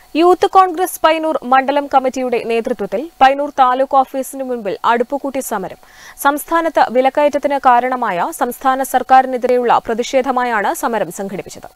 youth Congress Painur മണ്ഡലം കമ്മിറ്റിയുടെ നേതൃത്വത്തിൽ പൈനൂർ താലൂക്ക് ഓഫീസിന് മുൻപിൽ അടുപ്പുകൂട്ടി സമരം സംസ്ഥാനത്ത് വിലക്കയറ്റത്തിന് കാരണമായ സംസ്ഥാന സർക്കാരിനെതിരെയുള്ള പ്രതിഷേധമായാണ് സമരം സംഘടിപ്പിച്ചത്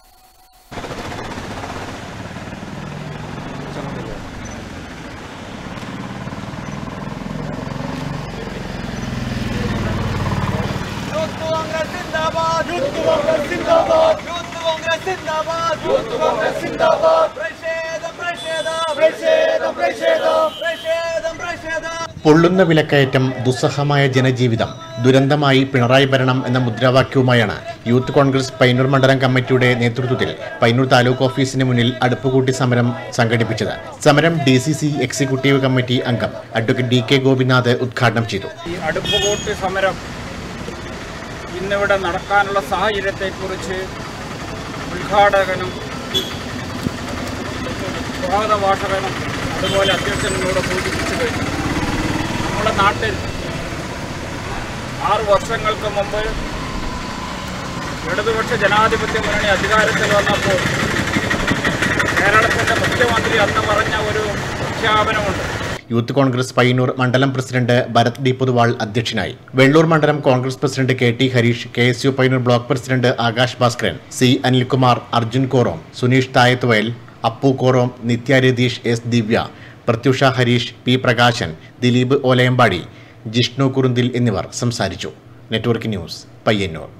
യൂത്ത് കോൺഗ്രസ് സിന്ദാബാദ് യൂത്ത് കോൺഗ്രസ് സിന്ദാബാദ് യൂത്ത് കോൺഗ്രസ് സിന്ദാബാദ് യൂത്ത് കോൺഗ്രസ് സിന്ദാബാദ് പ്രതിഷേധം പ്രതിഷേധം പ്രതിഷേധം പ്രതിഷേധം പ്രതിഷേധം പ്രതിഷേധം പൊള്ളുന്ന വിലക്കയറ്റം ദുസ്സഹമായ ജനജീവിതം ദുരന്തമായി പിണറായി ഭരണം എന്ന മുദ്രാവാക്യവുമായാണ് യൂത്ത് കോൺഗ്രസ് പൈനൂർ മണ്ഡലം കമ്മിറ്റിയുടെ നേതൃത്വത്തിൽ പൈനൂർ താലൂക്ക് ഓഫീസിന് മുന്നിൽ അടുപ്പുകൂട്ടി സമരം സംഘടിപ്പിച്ചത് സമരം D C C executive committee അംഗം അഡ്വക്കേറ്റ് ഡി കെ ഗോപിനാഥ് ഉദ്ഘാടനം ചെയ്തു ഈ അടുപ്പുകൂട്ടി സമരം ഇന്നിവിടെ നടക്കാനുള്ള സാഹചര്യത്തെക്കുറിച്ച് ഉദ്ഘാടകനും സ്വാഗത ഭാഷകനും അതുപോലെ അധ്യക്ഷനോട് സൂചിപ്പിച്ചു കഴിഞ്ഞു നമ്മുടെ നാട്ടിൽ ആറ് വർഷങ്ങൾക്ക് മുമ്പ് ഇടതുപക്ഷ ജനാധിപത്യ മുന്നണി അധികാരത്തിൽ വന്നപ്പോൾ കേരളത്തിൻ്റെ മുഖ്യമന്ത്രി അന്ന് പറഞ്ഞ ഒരു പ്രഖ്യാപനമുണ്ട് യൂത്ത് കോൺഗ്രസ് പയ്യന്നൂർ മണ്ഡലം പ്രസിഡന്റ് ഭരത് ഡി പൊതുവാൾ അധ്യക്ഷനായി വെള്ളൂർ മണ്ഡലം Congress president K T Harish K S U Payyanur block president Akash Bhaskaran C Anilkumar Arjun Korom Suneesh Thayathuvayal Appu Korom Nithya Ratheesh S Divya Prathyusha Harish P Prakashan Dileep Olayambadi Jishnu Kurunthil എന്നിവർ സംസാരിച്ചു നെറ്റ്വർക്ക് ന്യൂസ് പയ്യന്നൂർ